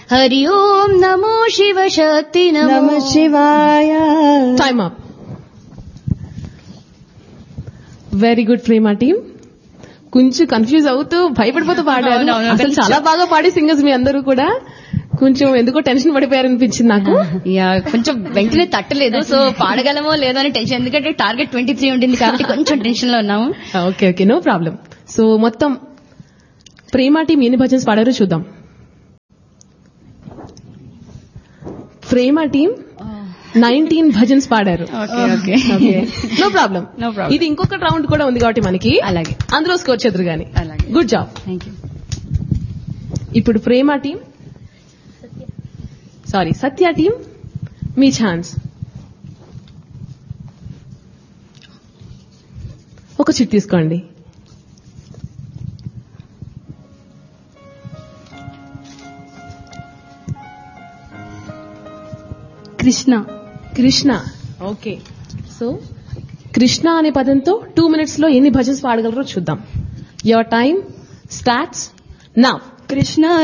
హరి ఓం నమో శివ శక్తి నమ నమో శివాయ time up very good Prema team కొంచెం కన్ఫ్యూజ్ అవుతూ భయపడిపోతూ పాడారు అవునవును, అసలు కొంచెం. చాలా బాగా పాడే సింగర్స్ మీ అందరూ కూడా కొంచెం ఎందుకో టెన్షన్ పడిపోయారు అనిపించింది నాకు యా కొంచెం వెంటనే తట్టలేదు సో పాడగలమో లేదో అని టెన్షన్ ఎందుకంటే టార్గెట్ ట్వంటీ త్రీ ఉండింది కాబట్టి కొంచెం టెన్షన్ లో ఉన్నాము okay okay no problem so మొత్తం ప్రేమ టీం ఎన్ని భజన్స్ పాడారో చూద్దాం ప్రేమ టీం నైన్టీన్ భజన్స్ పాడారు okay okay okay no problem No problem. ఇది ఇంకొక రౌండ్ కూడా ఉంది కాబట్టి మనకి అలాగే అందులో స్కోర్ చేద్దరు గాని అలాగే. గుడ్ జాబ్ థ్యాంక్ యూ ఇప్పుడు Prema team sorry Satya team మీ ఛాన్స్ ఒక చిట్ తీసుకోండి కృష్ణ కృష్ణ ఓకే సో కృష్ణ అనే పదంతో టూ మినిట్స్ లో ఎన్ని భజన్స్ పాడగలరో చూద్దాం యువర్ టైం స్టార్ట్స్ నా కృష్ణ